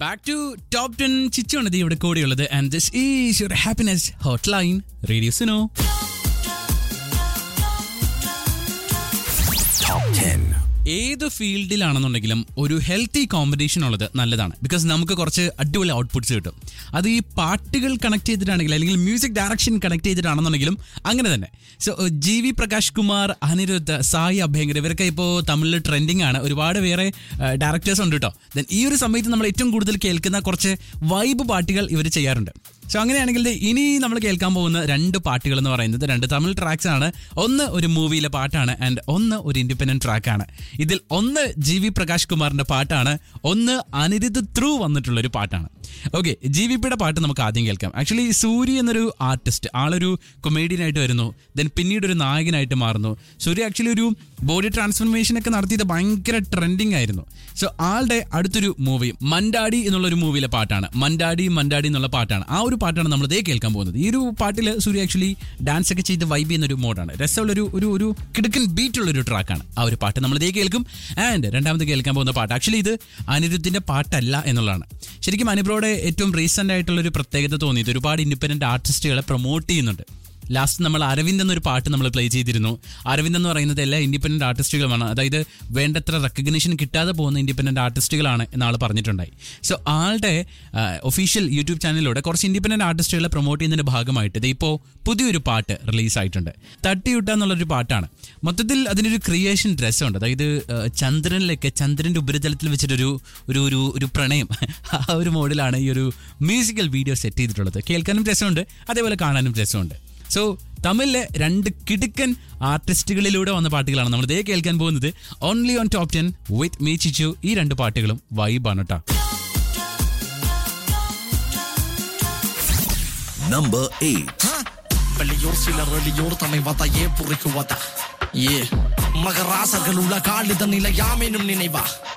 Back to top ten ചിച്ചാണ് ഇത് ഇവിടെ കൂടെയുള്ളത് and this is your happiness hot line റേഡിയോസിനോ ഏത് ഫീൽഡിലാണെന്നുണ്ടെങ്കിലും ഒരു ഹെൽത്തി കോമ്പറ്റീഷൻ ഉള്ളത് നല്ലതാണ് ബിക്കോസ് നമുക്ക് കുറച്ച് അടിപൊളി ഔട്ട്പുട്ട്സ് കിട്ടും അത് ഈ പാട്ടുകൾ കണക്ട് ചെയ്തിട്ടാണെങ്കിൽ അല്ലെങ്കിൽ മ്യൂസിക് ഡയറക്ഷൻ കണക്ട് ചെയ്തിട്ടാണെന്നുണ്ടെങ്കിലും അങ്ങനെ തന്നെ so G V Prakash Kumar Anirudh Sai Abhyankar ഇവരൊക്കെ ഇപ്പോൾ തമിഴിൽ ട്രെൻഡിങ് ആണ് ഒരുപാട് വേറെ ഡയറക്ടേഴ്സ് ഉണ്ട് കേട്ടോ ദെൻ ഈ ഒരു സമയത്ത് നമ്മൾ ഏറ്റവും കൂടുതൽ കേൾക്കുന്ന കുറച്ച് വൈബ് പാട്ടുകൾ ഇവർ ചെയ്യാറുണ്ട് സോ അങ്ങനെയാണെങ്കിൽ ദേ ഇനി നമ്മൾ കേൾക്കാൻ പോകുന്ന രണ്ട് പാട്ടുകൾ എന്ന് പറയുന്നത് രണ്ട് തമിഴ് ട്രാക്സ് ആണ് ഒന്ന് ഒരു മൂവിയിലെ പാട്ടാണ് ആൻഡ് ഒന്ന് ഒരു ഇൻഡിപെൻഡന്റ് ട്രാക്കാണ് ഇതിൽ ഒന്ന് ജി വി പ്രകാശ് കുമാറിന്റെ പാട്ടാണ് ഒന്ന് അനിരുദ്ധ് ത്രൂ വന്നിട്ടുള്ള ഒരു പാട്ടാണ് ഓക്കെ ജി വി പിയുടെ പാട്ട് നമുക്ക് ആദ്യം കേൾക്കാം ആക്ച്വലി സൂര്യ എന്നൊരു ആർട്ടിസ്റ്റ് ആളൊരു കൊമേഡിയൻ ആയിട്ട് വരുന്നു ദെൻ പിന്നീട് ഒരു നായകനായിട്ട് മാറുന്നു സൂര്യ ആക്ച്വലി ഒരു ബോഡി ട്രാൻസ്ഫർമേഷൻ ഒക്കെ നടത്തിയത് ഭയങ്കര ട്രെൻഡിങ് ആയിരുന്നു സോ ആളുടെ അടുത്തൊരു മൂവി മണ്ടാടി എന്നുള്ള ഒരു മൂവിയിലെ പാട്ടാണ് മണ്ടാടി മണ്ടാടി എന്നുള്ള പാട്ടാണ് ആ ഒരു പാട്ടാണ് നമ്മൾ ഇതേ കേൾക്കാൻ പോകുന്നത് ഈ ഒരു പാട്ടിൽ സൂര്യ ആക്ച്വലി ഡാൻസ് ഒക്കെ ചെയ്ത് വൈബ് ചെയ്യുന്ന ഒരു മോഡാണ് രസമുള്ളൊരു ഒരു ഒരു കിടുക്കൻ ബീറ്റ് ഉള്ള ഒരു ട്രാക്കാണ് ആ ഒരു പാട്ട് നമ്മൾ ഇതേ കേൾക്കും ആൻഡ് രണ്ടാമത് കേൾക്കാൻ പോകുന്ന പാട്ട് ആക്ച്വലി ഇത് അനിരുദ്ധിന്റെ പാട്ടല്ല എന്നുള്ളതാണ് ശരിക്കും അനുബ്രോയുടെ ഏറ്റവും റീസെന്റ് ആയിട്ടുള്ള ഒരു പ്രത്യേകത തോന്നിയത് ഒരുപാട് ഇൻഡിപെൻഡന്റ് ആർട്ടിസ്റ്റുകളെ പ്രൊമോട്ട് ചെയ്യുന്നുണ്ട് ലാസ്റ്റ് നമ്മൾ അരവിന്ദ് എന്നൊരു പാട്ട് നമ്മൾ പ്ലേ ചെയ്തിരുന്നു അരവിന്ദ് എന്ന് പറയുന്നത് എല്ലാ ഇൻഡിപെൻഡന്റ് ആർട്ടിസ്റ്റുകളുമാണ് അതായത് വേണ്ടത്ര റെക്കഗ്നേഷൻ കിട്ടാതെ പോകുന്ന ഇൻഡിപെൻഡന്റ് ആർട്ടിസ്റ്റുകളാണ് എന്നാൾ പറഞ്ഞിട്ടുണ്ടായി സോ ആളുടെ ഒഫീഷ്യൽ യൂട്യൂബ് ചാനലിലൂടെ കുറച്ച് ഇൻഡിപെൻഡന്റ് ആർട്ടിസ്റ്റുകളെ പ്രൊമോട്ട് ചെയ്യുന്നതിന്റെ ഭാഗമായിട്ട് ഇത് ഇപ്പോൾ പുതിയൊരു പാട്ട് റിലീസായിട്ടുണ്ട് തട്ടിയുട്ട എന്നുള്ളൊരു പാട്ടാണ് മൊത്തത്തിൽ അതിനൊരു ക്രിയേഷൻ രസമുണ്ട് അതായത് ആ, ചന്ദ്രനിലൊക്കെ ചന്ദ്രന്റെ ഉപരിതലത്തിൽ വെച്ചിട്ടൊരു ഒരു ഒരു ഒരു പ്രണയം ആ ഒരു മോഡിലാണ് ഈ ഒരു മ്യൂസിക്കൽ വീഡിയോ സെറ്റ് ചെയ്തിട്ടുള്ളത് കേൾക്കാനും രസമുണ്ട് അതേപോലെ കാണാനും രസമുണ്ട് സോ തമിഴിലെ രണ്ട് കിടുക്കൻ ആർട്ടിസ്റ്റുകളിലൂടെ വന്ന പാട്ടുകളാണ് നമ്മൾ ഇതേ കേൾക്കാൻ പോകുന്നത് only on top ten with me Chichu ഈ രണ്ട് പാട്ടുകളും വൈബാണ് കേട്ടോ Number 8. வெளியூர் சிலர் வெளியூர் தன்னை வதா ஏ புரிக்குவதா ஏ மகராசர்கள் உலகாளித நிலையாமெனும் நினைவா